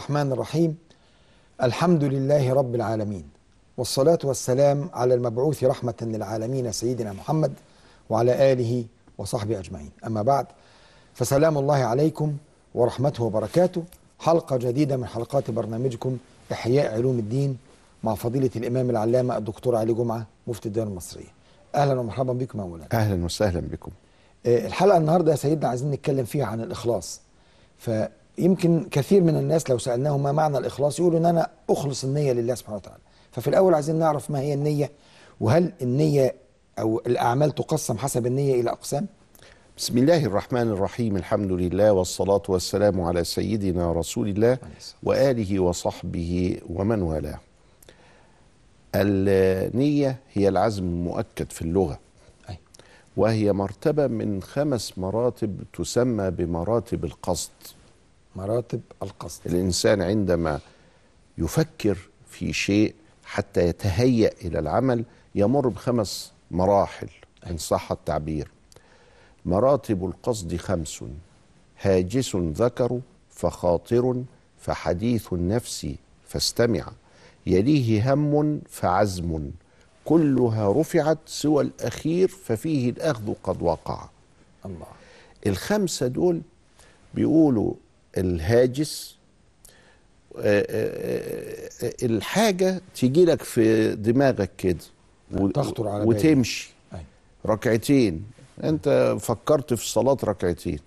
الرحمن الرحيم الحمد لله رب العالمين والصلاة والسلام على المبعوث رحمة للعالمين سيدنا محمد وعلى آله وصحبه أجمعين أما بعد فسلام الله عليكم ورحمته وبركاته حلقة جديدة من حلقات برنامجكم إحياء علوم الدين مع فضيلة الإمام العلامة الدكتور علي جمعة مفتي الدولة المصرية أهلا ومرحبا بكم يا مولانا اهلا وسهلا بكم آه، الحلقة النهاردة يا سيدنا عايزين نتكلم فيها عن الإخلاص فيمكن كثير من الناس لو سألناهم ما معنى الإخلاص يقولوا إن أنا أخلص النية لله سبحانه وتعالى ففي الأول عايزين نعرف ما هي النية وهل النية أو الأعمال تقسم حسب النية إلى أقسام بسم الله الرحمن الرحيم الحمد لله والصلاة والسلام على سيدنا رسول الله وآله وصحبه ومن والاه النية هي العزم المؤكد في اللغة أي. وهي مرتبة من خمس مراتب تسمى بمراتب القصد مراتب القصد الإنسان عندما يفكر في شيء حتى يتهيأ إلى العمل يمر بخمس مراحل إن صح التعبير مراتب القصد خمس هاجس ذكر فخاطر فحديث النفس فاستمع يليه هم فعزم كلها رفعت سوى الأخير ففيه الأخذ قد وقع الله الخمسة دول بيقولوا الهاجس آه، آه، آه، الحاجة تيجي لك في دماغك كده و- تخطر على بالك. وتمشي أي. ركعتين انت فكرت في الصلاة ركعتين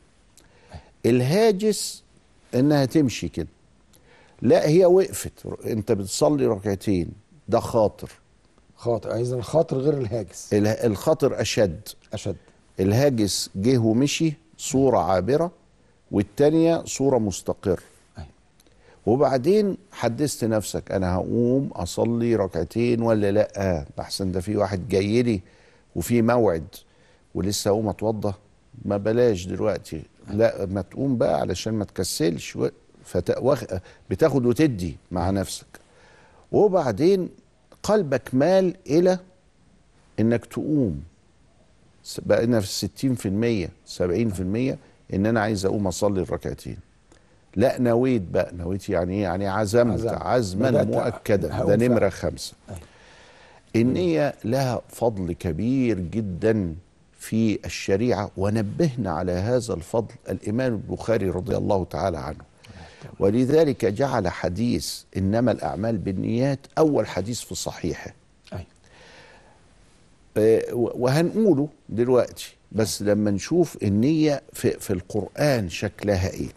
الهاجس انها تمشي كده لا هي وقفت انت بتصلي ركعتين ده خاطر خاطر إذا الخاطر غير الهاجس اله- الخاطر اشد أشد الهاجس جه ومشي صورة عابرة والتانية صورة مستقر أي. وبعدين حدثت نفسك انا هقوم اصلي ركعتين ولا لا احسن ده في واحد جاي لي وفي موعد ولسه اقوم اتوضى ما بلاش دلوقتي لا ما تقوم بقى علشان ما تكسلش و- فت... وخ... بتاخد وتدي مع نفسك وبعدين قلبك مال الى انك تقوم س- بقينا في الستين في المية سبعين في المية ان انا عايز اقوم اصلي الركعتين لا نويت بقى نويت يعني ايه يعني عزمت عزمت. عزما بدأت مؤكدا ده هقوم نمرة فعلا. خمسة أي. النية لها فضل كبير جدا في الشريعة ونبهنا على هذا الفضل الإمام البخاري رضي الله تعالى عنه ولذلك جعل حديث إنما الأعمال بالنيات أول حديث في صحيحه أي. آه، وهنقوله دلوقتي بس لما نشوف النية في, في القرآن شكلها ايه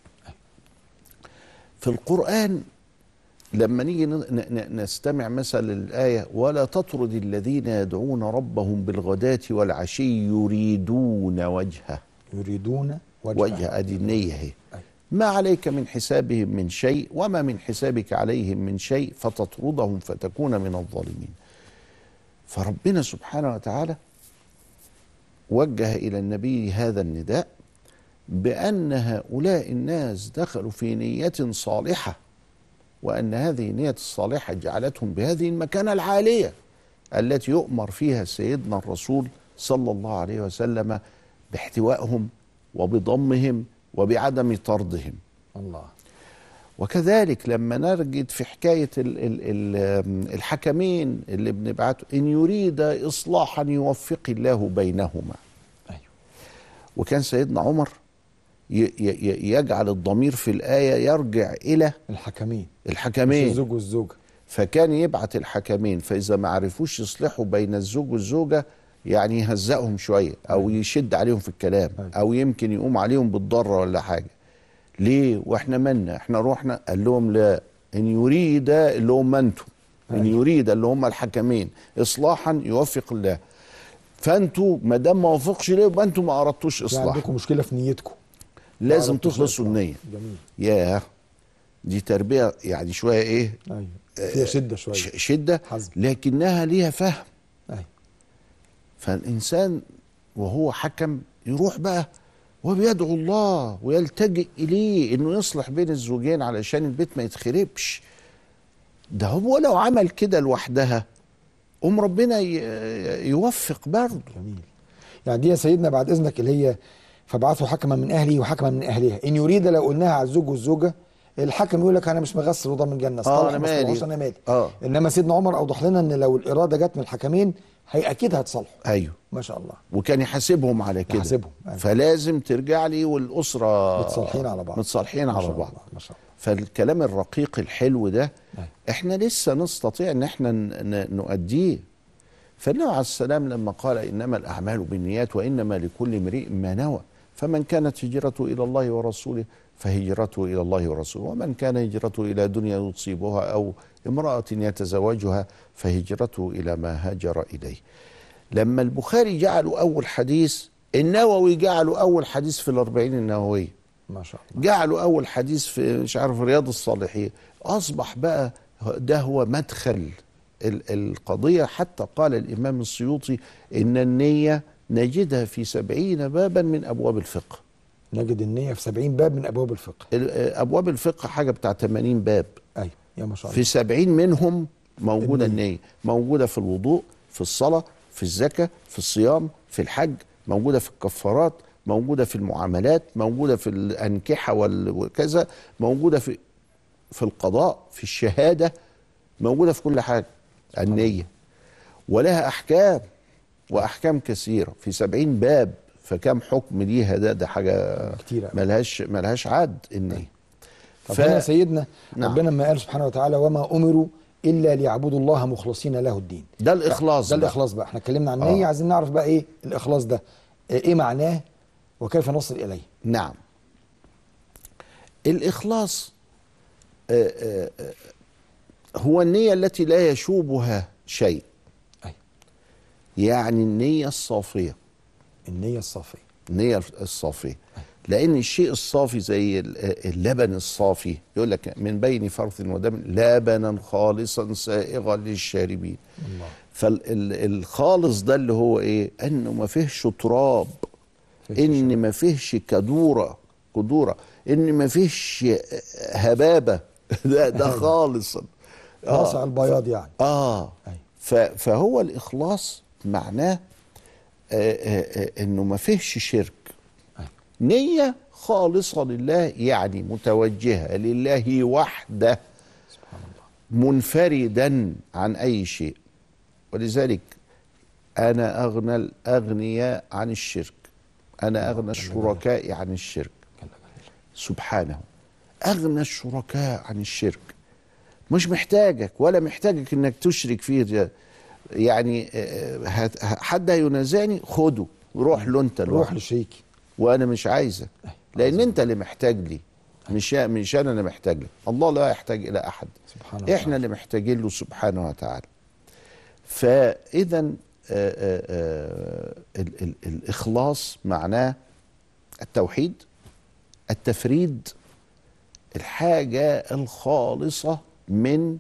في القرآن لما نيجي ن- ن- نستمع مثلا الآية ولا تطرد الذين يدعون ربهم بالغداة والعشي يريدون وجهه يريدون وجه وجه ادي النية اهي أي. ما عليك من حسابهم من شيء وما من حسابك عليهم من شيء فتطردهم فتكون من الظالمين فربنا سبحانه وتعالى وجه الى النبي هذا النداء بان هؤلاء الناس دخلوا في نيه صالحه وان هذه النيه الصالحه جعلتهم بهذه المكانه العاليه التي يؤمر فيها سيدنا الرسول صلى الله عليه وسلم باحتوائهم وبضمهم وبعدم طردهم الله وكذلك لما نرجد في حكاية ال ال ال الحكمين اللي بنبعته إن يريد إصلاحا يوفق الله بينهما أيوه وكان سيدنا عمر ي ي يجعل الضمير في الآية يرجع إلى الحكمين مش الحكمين الزوج والزوجة فكان يبعت الحكمين فإذا ما عرفوش يصلحوا بين الزوج والزوجة يعني يهزقهم شوية أو يشد عليهم في الكلام أيوة. أو يمكن يقوم عليهم بالضرة ولا حاجة ليه واحنا منا احنا روحنا قال لهم لا ان يريد اللي هم انتم ان أيوة. يريد اللي هم الحكمين اصلاحا يوفق الله فانتوا ما دام ما وفقش ليه يبقى انتوا ما اردتوش في اصلاح عندكم مشكلة في نيتكم لازم ما أردتوش تخلصوا إصلاح. النيه جميل ياه دي تربيه يعني شويه ايه أيوه فيها شدة شوية ش- شده حزم. لكنها ليها فهم أيوه فالإنسان وهو حكم يروح بقى وبيدعو الله ويلتجئ إليه إنه يصلح بين الزوجين علشان البيت ما يتخربش ده هو لو عمل كده لوحدها قوم ربنا ي- يوفق برضه جميل يعني دي يا سيدنا بعد إذنك اللي هي فابعثوا حكما من أهله وحكما من أهلها إن يريد لو قلناها على الزوج والزوجة الحكم يقول لك انا مش مغسل وضامن جنه آه، اصطلح أنا ما مالي. اصطلحوش انا مالي آه. انما سيدنا عمر اوضح لنا ان لو الاراده جت من الحكمين هي اكيد هتصالحوا ايوه ما شاء الله وكان يحاسبهم على كده يحاسبهم، أيوة. فلازم ترجع لي والاسره متصالحين على بعض متصالحين ما على شاء بعض الله، ما شاء الله فالكلام الرقيق الحلو ده أيوة. احنا لسه نستطيع ان احنا ن- ن- نؤديه فالنبي عليه السلام لما قال انما الاعمال بالنيات وانما لكل امرئ ما نوى فمن كانت هجرته الى الله ورسوله فهجرته الى الله ورسوله ومن كان هجرته الى دنيا يصيبها او امراه يتزوجها فهجرته الى ما هاجر اليه لما البخاري جعله اول حديث النووي جعله اول حديث في الاربعين النوويه ما شاء الله جعلوا اول حديث في مش عارف رياض الصالحين اصبح بقى ده هو مدخل ال- القضية حتى قال الإمام السيوطي إن النية نجدها في سبعين بابا من أبواب الفقه نجد النيه في 70 باب من ابواب الفقه ال- أبواب الفقه حاجة بتاع 80 باب ايوه يا ما شاء الله في سبعين منهم موجودة النية. النية موجودة في الوضوء في الصلاة في الزكاة في الصيام في الحج موجودة في الكفارات موجودة في المعاملات موجودة في الأنكحة وال- وكذا موجودة في في القضاء في الشهادة موجودة في كل حاجة النية ولها أحكام وأحكام كثيرة في سبعين باب فكم حكم ليها ده ده حاجة كتيرة أوي. ملهاش ملهاش عد النية طب ف- هنا يا سيدنا نعم. ربنا ما قال سبحانه وتعالى وما امروا الا ليعبدوا الله مخلصين له الدين ده الإخلاص ده بقى. الاخلاص بقى احنا اتكلمنا عن النيه آه. عايزين نعرف بقى ايه الاخلاص ده ايه معناه وكيف نصل اليه نعم الإخلاص آه، آه، آه، هو النية التي لا يشوبها شيء أي. يعني النية الصافية النيه الصافيه النية الصافية لأن الشيء الصافي زي ال- اللبن الصافي يقول لك من بين فرث ودم لبنا خالصا سائغا للشاربين الله فالخالص ده اللي هو ايه انه ما فيهش تراب فيهش ان ما فيهش كدوره كدوره ان ما فيهش هبابه ده ده خالصا ناصع البياض يعني اه أي. ف- فهو الاخلاص معناه آه، آه، آه، انه ما فيهش شرك أي. نيه خالصه لله يعني متوجهه لله وحده سبحان الله منفردا عن اي شيء ولذلك انا اغنى الاغنياء عن الشرك انا اغنى الشركاء عن الشرك جل جلاله. سبحانه اغنى الشركاء عن الشرك مش محتاجك ولا محتاجك انك تشرك فيه ده. يعني آه، هت- حد هينازعني خده روح له انت روح لوحدك لشريكي وانا مش عايزك لان انت اللي محتاج لي مش مش انا اللي محتاج لك الله لا يحتاج الى احد سبحانه احنا وتعالى. اللي محتاجين له سبحانه وتعالى فاذا آه، آه، آه، ال- ال- الاخلاص معناه التوحيد التفريد الحاجه الخالصه من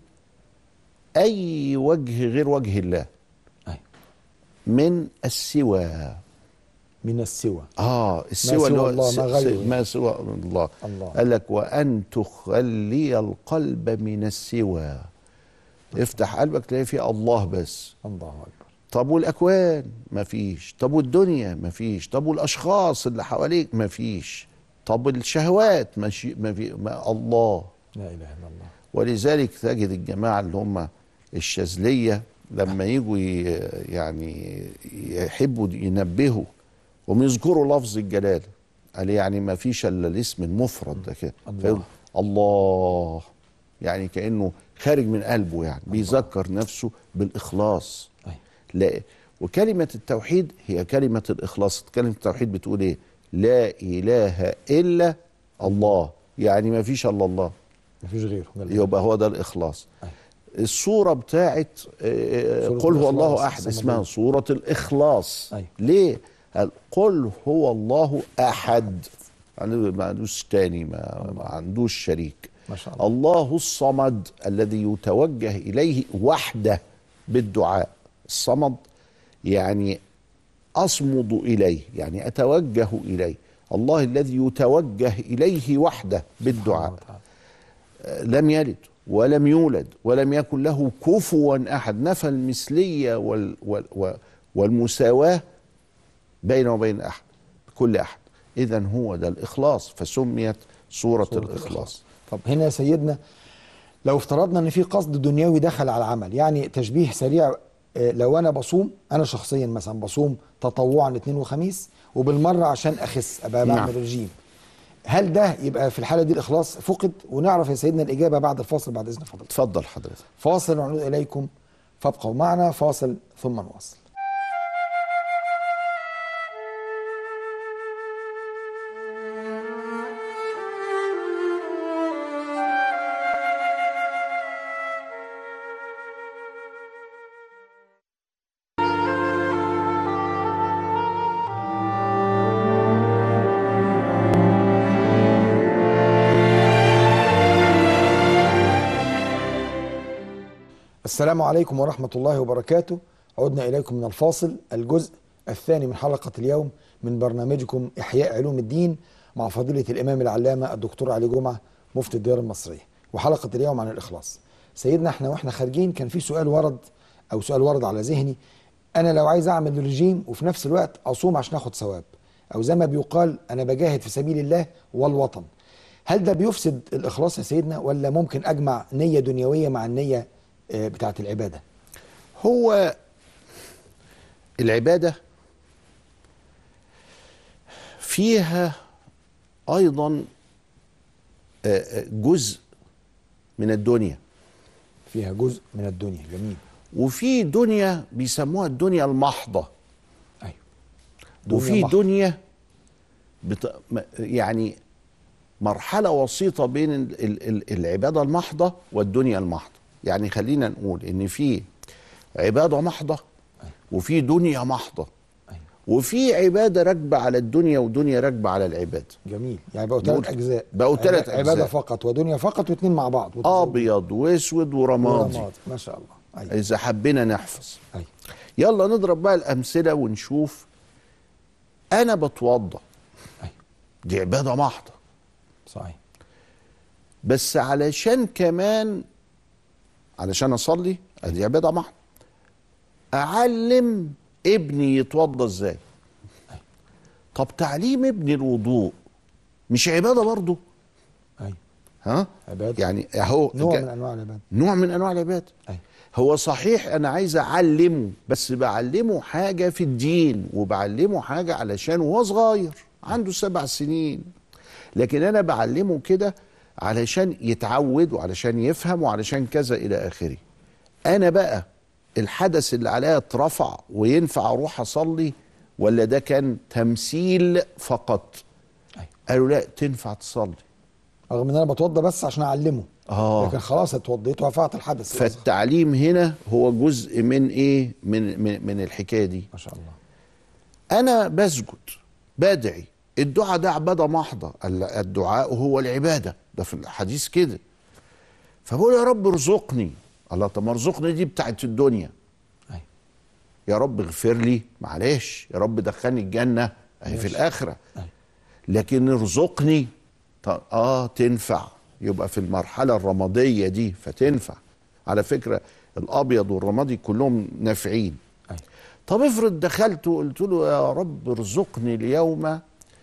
اي وجه غير وجه الله أي. من السوى من السوى اه السوى سوى اللي هو الله، س- ما س- غيره. ما سوى الله الله. قال لك وان تخلي القلب من السوى افتح قلبك تلاقي فيه الله بس الله اكبر طب والاكوان مفيش طب والدنيا مفيش طب والاشخاص اللي حواليك مفيش طب الشهوات ماشي ما في ما الله لا اله الا الله ولذلك تجد الجماعه اللي هم الشاذليه لما يجوا ي- يعني يحبوا ينبهوا وهم يذكروا لفظ الجلاله قال يعني ما فيش الا الاسم المفرد ده كده الله. فيقول الله يعني كانه خارج من قلبه يعني بيذكر نفسه بالاخلاص أي. لا وكلمه التوحيد هي كلمه الاخلاص كلمه التوحيد بتقول ايه لا اله الا الله يعني ما فيش الا الله مفيش غيره جل جلاله. يبقى هو ده الاخلاص أي. الصوره بتاعت آه، سورة قل هو الإخلاص الله احد الصمد. اسمها صوره الاخلاص أي. ليه قال قل هو الله احد يعني ما عندوش تاني ما, ما عندوش شريك ما شاء الله الله الصمد الذي يتوجه اليه وحده بالدعاء الصمد يعني اصمد اليه يعني اتوجه اليه الله الذي يتوجه اليه وحده بالدعاء سبحانه وتعالى. لم يلد ولم يولد ولم يكن له كفوا احد نفى المثليه وال وال و- والمساواه بينه وبين احد كل احد اذا هو ده الاخلاص فسميت سوره, سورة الاخلاص طب هنا يا سيدنا لو افترضنا ان في قصد دنيوي دخل على العمل يعني تشبيه سريع آه، لو انا بصوم انا شخصيا مثلا بصوم تطوعا اثنين وخميس وبالمره عشان اخس ابقى نعم. بعمل رجيم هل ده يبقى في الحاله دي الاخلاص فقد ونعرف يا سيدنا الاجابه بعد الفاصل بعد اذن فضلتك اتفضل حضرتك فاصل ونعود اليكم فابقوا معنا فاصل ثم نواصل السلام عليكم ورحمة الله وبركاته عدنا إليكم من الفاصل الجزء الثاني من حلقة اليوم من برنامجكم إحياء علوم الدين مع فضيلة الإمام العلامة الدكتور علي جمعة مفتي الديار المصرية وحلقة اليوم عن الإخلاص سيدنا احنا واحنا خارجين كان في سؤال ورد أو سؤال ورد على ذهني أنا لو عايز أعمل رجيم وفي نفس الوقت أصوم عشان أخد ثواب أو زي ما بيقال أنا بجاهد في سبيل الله والوطن هل ده بيفسد الإخلاص يا سيدنا ولا ممكن أجمع نية دنيوية مع النية آه، بتاعت العبادة هو العبادة فيها أيضا آه، آه، جزء من الدنيا فيها جزء من الدنيا جميل وفي دنيا بيسموها الدنيا المحضة أيوه وفي محضة. دنيا بت... م- يعني مرحلة وسيطة بين ال- ال- ال- العبادة المحضة والدنيا المحضة يعني خلينا نقول إن في عبادة محضة وفي دنيا محضة أيوه وفي عبادة راكبة على الدنيا ودنيا راكبة على العبادة جميل يعني بقوا نقول- ثلاث أجزاء بقوا تلات عبا- عبادة أجزاء. فقط ودنيا فقط واثنين مع بعض أبيض وأسود ورمادي ورماد. ما شاء الله أيوه إذا حبينا نحفظ أيوه يلا نضرب بقى الأمثلة ونشوف أنا بتوضى أيوه دي عبادة محضة صحيح بس علشان كمان علشان اصلي ادي عباده محض اعلم ابني يتوضى ازاي طب تعليم ابني الوضوء مش عباده برضه أيوه ها عبادة يعني اهو نوع جا- من أنواع العبادة نوع من انواع العباده أيوه هو صحيح انا عايز اعلمه بس بعلمه حاجه في الدين وبعلمه حاجه علشان وهو صغير عنده سبع سنين لكن انا بعلمه كده علشان يتعود وعلشان يفهم وعلشان كذا الى اخره انا بقى الحدث اللي عليا اترفع وينفع اروح اصلي ولا ده كان تمثيل فقط أيوه قالوا لا تنفع تصلي رغم ان انا بتوضى بس عشان اعلمه اه لكن خلاص اتوضيت ورفعت الحدث فالتعليم هنا هو جزء من ايه من من, من الحكايه دي ما شاء الله انا بسجد بدعي الدعاء ده عباده محضه ال- الدعاء هو العباده ده في الحديث كده فبقول يا رب ارزقني الله طب ما ارزقني دي بتاعت الدنيا أيوه يا رب اغفر لي معلش يا رب دخلني الجنه اهي في ماشي. الاخره أيوه لكن ارزقني طب اه تنفع يبقى في المرحله الرماديه دي فتنفع على فكره الابيض والرمادي كلهم نافعين أيوه طب افرض دخلت وقلت له يا رب ارزقني اليوم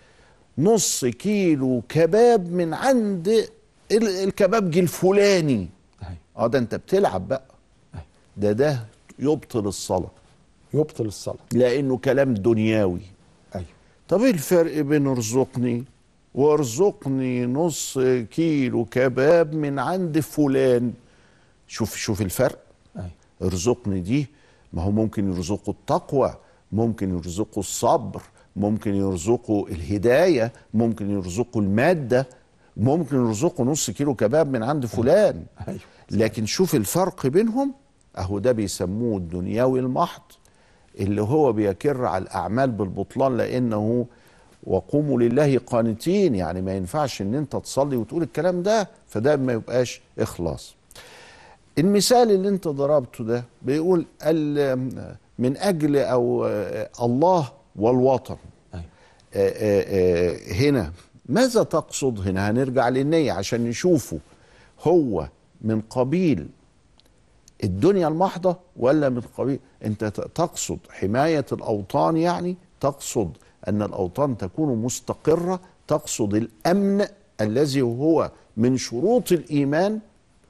نص كيلو كباب من عند ال- الكبابجي الفلاني أيوه اه ده انت بتلعب بقى أيوه ده ده يبطل الصلاه يبطل الصلاة لانه كلام دنياوي أيوه طب ايه الفرق بين ارزقني وارزقني نص كيلو كباب من عند فلان شوف شوف الفرق أيوه ارزقني دي ما هو ممكن يرزقه التقوى ممكن يرزقه الصبر ممكن يرزقه الهداية ممكن يرزقه المادة ممكن يرزقه نص كيلو كباب من عند فلان أيوه لكن شوف الفرق بينهم اهو ده بيسموه الدنيوي المحض اللي هو بيكر على الاعمال بالبطلان لانه وقوموا لله قانتين يعني ما ينفعش ان انت تصلي وتقول الكلام ده فده ما يبقاش اخلاص المثال اللي انت ضربته ده بيقول ال- من اجل او آه، الله والوطن أيوه آه، آه، آه، هنا ماذا تقصد هنا هنرجع للنية عشان نشوفه هو من قبيل الدنيا المحضة ولا من قبيل انت ت- تقصد حماية الأوطان يعني تقصد أن الأوطان تكون مستقرة تقصد الأمن الذي هو من شروط الايمان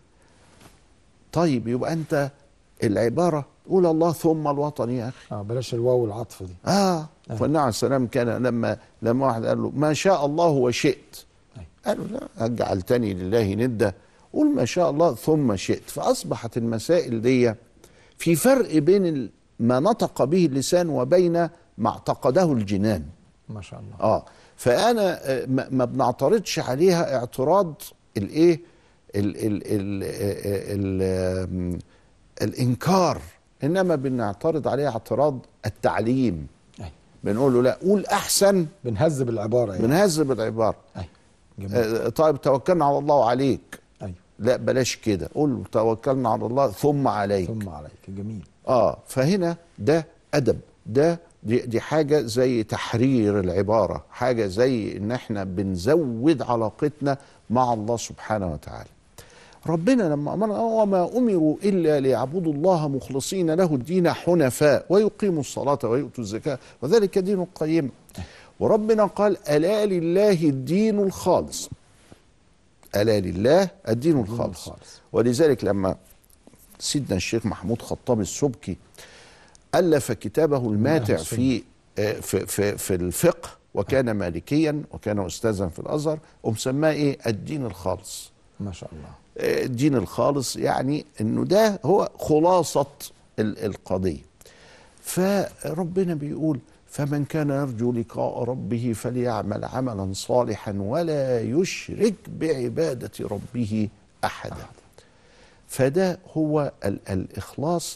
طيب يبقى انت العباره قول الله ثم الوطن يا اخي اه بلاش الواو العطف دي اه فالنبي عليه السلام كان لما لما واحد قال له ما شاء الله وشئت أي. قال له لا أجعلتني لله ندا قول ما شاء الله ثم شئت فأصبحت المسائل دي في فرق بين ال- ما نطق به اللسان وبين ما اعتقده الجنان ما شاء الله اه فانا آه، ما ما بنعترضش عليها اعتراض الايه ال ال ال ال ال الانكار انما بنعترض عليها اعتراض التعليم أي. بنقول له لا قول احسن بنهذب العباره يعني بنهذب العباره اي جميل آه، طيب توكلنا على الله وعليك ايوه لا بلاش كده قول توكلنا على الله ثم عليك ثم عليك جميل اه فهنا ده ادب ده دي, دي حاجه زي تحرير العباره حاجه زي ان احنا بنزود علاقتنا مع الله سبحانه وتعالى ربنا لما امرنا وما امروا الا ليعبدوا الله مخلصين له الدين حنفاء ويقيموا الصلاه ويؤتوا الزكاه وذلك دين القيم وربنا قال الا لله الدين الخالص الا لله الدين الخالص الخالص. ولذلك لما سيدنا الشيخ محمود خطاب السبكي ألف كتابه الماتع أهل السنة. في آه، في في, في الفقه وكان مالكيا وكان أستاذا في الأزهر ومسماه إيه الدين الخالص ما شاء الله آه، الدين الخالص يعني إنه ده هو خلاصة ال- القضية فربنا بيقول فمن كان يرجو لقاء ربه فليعمل عملا صالحا ولا يشرك بعبادة ربه أحدا فده هو ال الإخلاص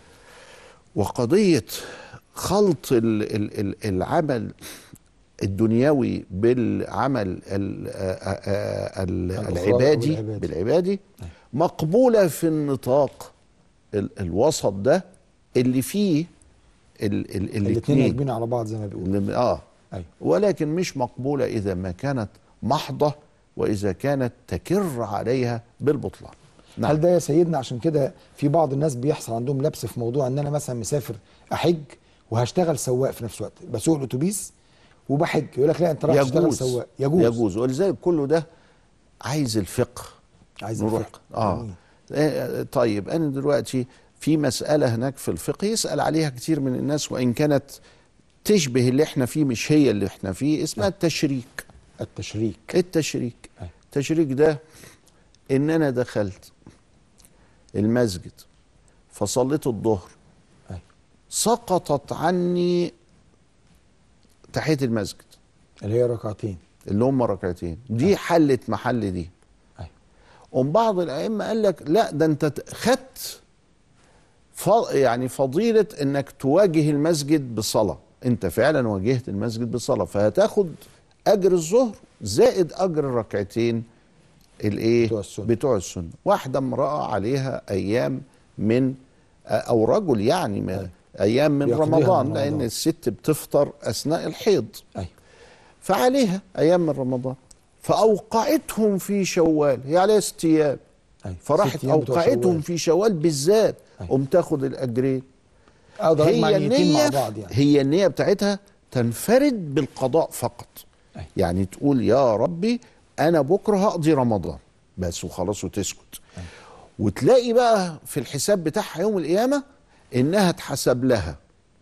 وقضية خلط ال ال ال العمل الدنيوي بالعمل ال ال الأخروي العبادي والعبادي. بالعبادي مقبولة في النطاق ال الوسط ده اللي فيه ال ال الاثنين الاتنين راكبين على بعض زي ما بيقولوا اللي- اه ايوه ولكن مش مقبولة إذا ما كانت محضة وإذا كانت تكر عليها بالبطلان هل ده يا سيدنا عشان كده في بعض الناس بيحصل عندهم لبس في موضوع ان انا مثلا مسافر احج وهشتغل سواق في نفس الوقت بسوق الاتوبيس وبحج يقول لك لا انت رايح تشتغل يجوز سواق يجوز يجوز ولذلك كله ده عايز الفقه عايز نروح الفقه. اه جميل. آه، طيب انا دلوقتي في مساله هناك في الفقه يسال عليها كتير من الناس وان كانت تشبه اللي احنا فيه مش هي اللي احنا فيه اسمها التشريك التشريك التشريك أي. التشريك ده ان انا دخلت المسجد فصليت الظهر أي. سقطت عني تحيه المسجد اللي هي ركعتين اللي هم ركعتين دي حلت محل دي أي. قوم بعض الائمه قال لك لا ده انت ت- خدت ف... يعني فضيله انك تواجه المسجد بصلاه انت فعلا واجهت المسجد بصلاه فهتاخد اجر الظهر زائد اجر الركعتين الايه بتوع السنة. بتوع السنه واحده امراه عليها ايام من او رجل يعني ما ايام من يقضيها رمضان من لان رمضان. الست بتفطر اثناء الحيض ايوه فعليها ايام من رمضان فاوقعتهم في شوال هي عليها ست ايام أيوة. فراحت ست أيام بتوع اوقعتهم شوال. في شوال بالذات أيوة. قوم تاخد الاجرين اقدر اجمع هي نيتين مع النية بعض يعني هي النية بتاعتها تنفرد بالقضاء فقط أيوة. يعني تقول يا ربي انا بكره هقضي رمضان بس وخلاص وتسكت وتلاقي بقى في الحساب بتاعها يوم القيامة انها اتحسب لها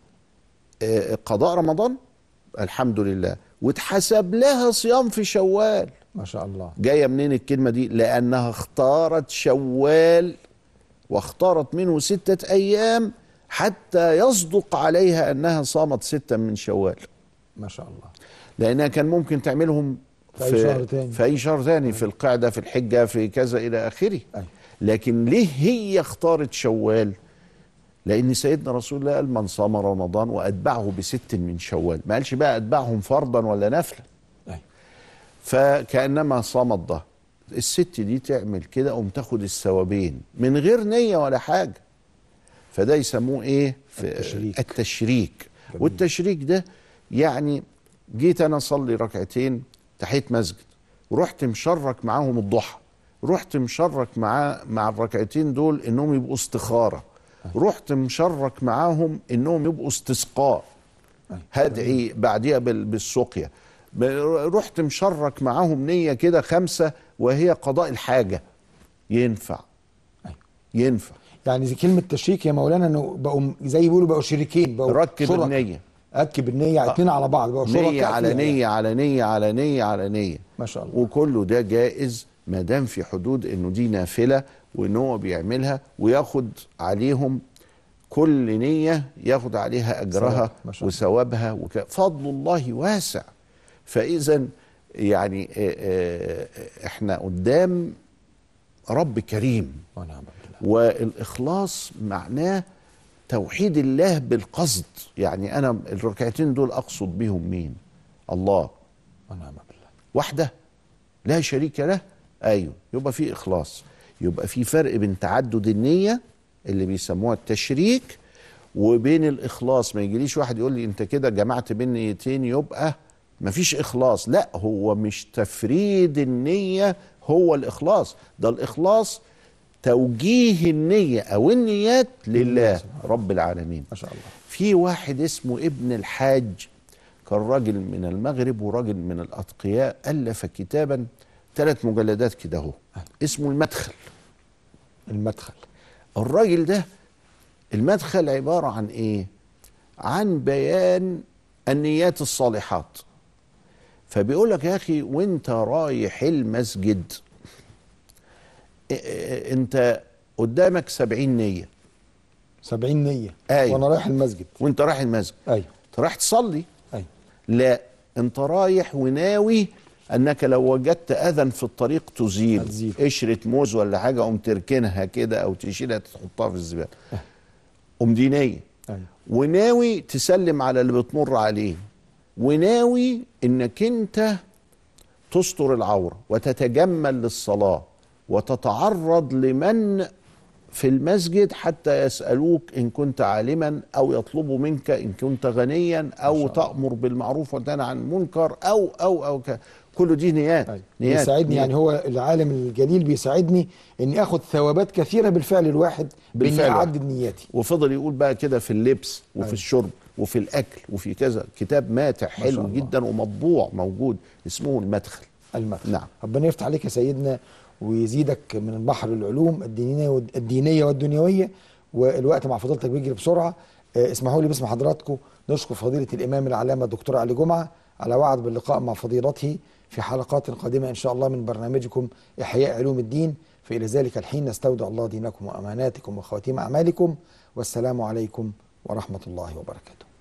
آه، قضاء رمضان الحمد لله واتحسب لها صيام في شوال ما شاء الله جايه منين الكلمه دي لانها اختارت شوال واختارت منه سته ايام حتى يصدق عليها انها صامت ستا من شوال ما شاء الله لانها كان ممكن تعملهم في أي شهر تاني. في اي شهر تاني في القعده في الحجه في كذا الى اخره أيوة. لكن ليه هي اختارت شوال لان سيدنا رسول الله قال من صام رمضان واتبعه بست من شوال ما قالش بقى اتبعهم فرضا ولا نفلا ايوه فكانما صامت ظهر الست دي تعمل كده قوم تاخد الثوابين من غير نيه ولا حاجه فده يسموه ايه في التشريك. التشريك جميل. والتشريك ده يعني جيت انا اصلي ركعتين تحيه مسجد ورحت مشرك معاهم الضحى رحت مشرك مع مع الركعتين دول انهم يبقوا استخاره رحت مشرك معاهم انهم يبقوا استسقاء أيوة. هدعي بعديها بال- بالسقيا ب- رحت مشرك معاهم نية كده خمسة وهي قضاء الحاجه ينفع أيوة. ينفع يعني زي كلمه تشريك يا مولانا انه بقوا زي بيقولوا بقوا شريكين بقوا ركب شركاء. النيه ركب النيه اتنين على بعض بقوا شركاء نيه على فيها. نيه على نيه على نيه على نيه ما شاء الله وكله ده جائز ما دام في حدود انه دي نافله وان هو بيعملها وياخد عليهم كل نيه ياخد عليها اجرها ثواب. ما شاء الله. وثوابها وك... فضل الله واسع فاذا يعني آه، آه، احنا قدام رب كريم ونعم بالله والاخلاص معناه توحيد الله بالقصد يعني انا الركعتين دول اقصد بهم مين الله ونعم بالله وحده لا شريك له ايوه يبقى في اخلاص يبقى في فرق بين تعدد النيه اللي بيسموها التشريك وبين الاخلاص ما يجيليش واحد يقول لي انت كده جمعت بين نيتين يبقى مفيش اخلاص لا هو مش تفريد النيه هو الاخلاص ده الاخلاص توجيه النيه او النيات لله رب العالمين ما شاء الله في واحد اسمه ابن الحاج كان راجل من المغرب وراجل من الأتقياء ألف كتابا ثلاث مجلدات كده اهو اسمه المدخل المدخل الراجل ده المدخل عبارة عن إيه؟ عن بيان النيات الصالحات فبيقول لك يا أخي وأنت رايح المسجد إيه- إيه- أنت قدامك سبعين نية سبعين نية أيوة. وانا رايح المسجد وأنت رايح المسجد ايوه أنت رايح تصلي ايوه لا انت رايح وناوي انك لو وجدت اذى في الطريق تزيل هتزيل. قشره موز ولا حاجه قوم تركنها كده او تشيلها تحطها في الزباله قوم دي نيه ايوه وناوي تسلم على اللي بتمر عليه وناوي انك انت تستر العوره وتتجمل للصلاه وتتعرض لمن في المسجد حتى يسألوك إن كنت عالما أو يطلبوا منك إن كنت غنيا أو تأمر بالمعروف وتنهى عن المنكر أو أو أو ك... كل دي نيات أيوة. نيات بيساعدني نيات. يعني هو العالم الجليل بيساعدني اني اخد ثوابات كثيره بالفعل الواحد باني بالفعل الواحد. اعدد نياتي وفضل يقول بقى كده في اللبس وفي أيوة. الشرب وفي الأكل وفي كذا كتاب ماتع شاء حلو الله. جدا ومطبوع موجود اسمه المدخل المدخل نعم. ربنا يفتح عليك يا سيدنا ويزيدك من بحر العلوم الدينيه والد- الدينيه والدنيويه والوقت مع فضيلتك بيجري بسرعه آه، اسمحوا لي باسم حضراتكم نشكر فضيله الامام العلامه الدكتور علي جمعه على وعد باللقاء مع فضيلته في حلقات قادمه ان شاء الله من برنامجكم احياء علوم الدين فالى ذلك الحين نستودع الله دينكم واماناتكم وخواتيم اعمالكم والسلام عليكم ورحمه الله وبركاته